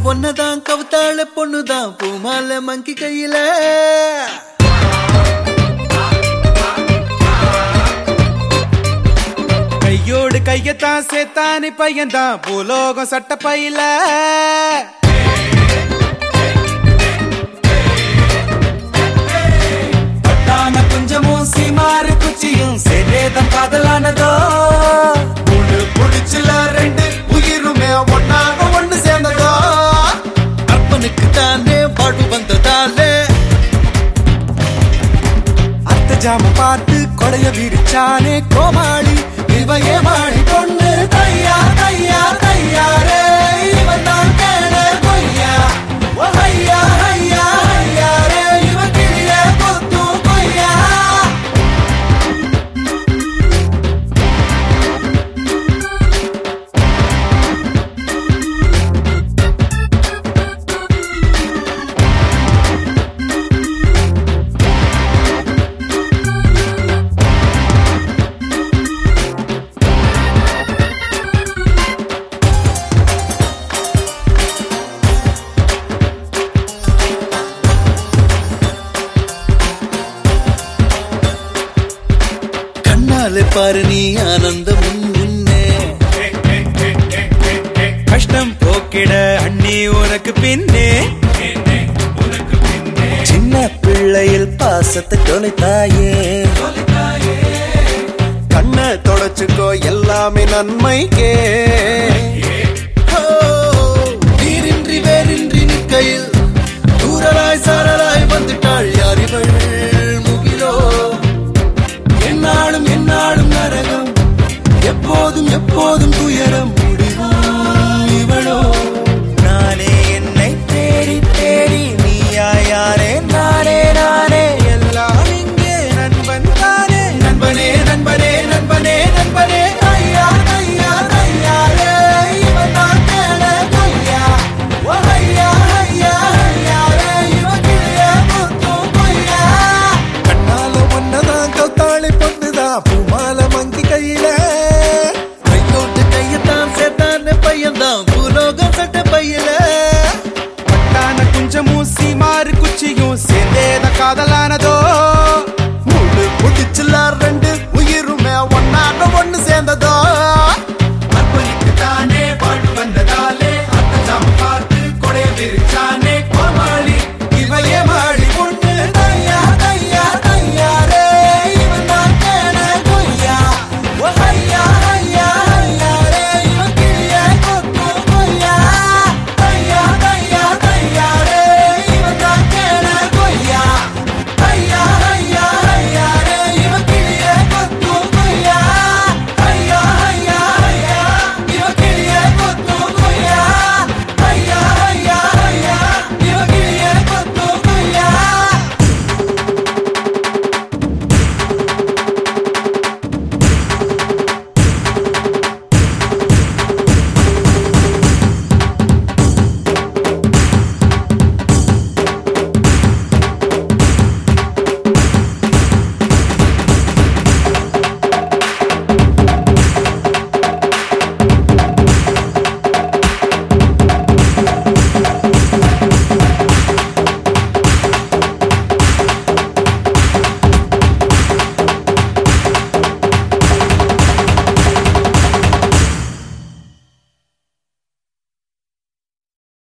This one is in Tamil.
ஒன்னதான் கவுத்தாழ பொண்ணுதான் பூமால மங்கி கையில கையோடு கையத்தான் சேத்தானி பையன்தான் பூலோகம் சட்ட பையில பட்டான குஞ்சமும் சீமாறு குச்சியும் சேதேதம் காதலானதோ ஒண்ணு புடிச்சுல ரெண்டு உயிருமே ஒன்னாக ஒண்ணு சேர்ந்ததோ அப்பனுக்கு தானே பாடு வந்ததாலே அத்த ஜாம பார்த்து கொடைய விரிச்சானே கோமாளி இவையே மாடி பொண்ணு தையா தையா தையாரே இவன் தான் கேட கொய்யா ஓ ஐயா ஐயா ஐயா ரே இவன் கிளியே கொத்து கொய்யா கண்ணாலே பாரு நீ ஆனந்தம் உன் முன்னே கஷ்டம் போக்கிட அண்ணி உனக்கு பின்னே சின்ன பிள்ளையில் பாசத்தை தொலைத்தாயே கண்ணை தொடச்சுக்கோ எல்லாமே நன்மைக்கே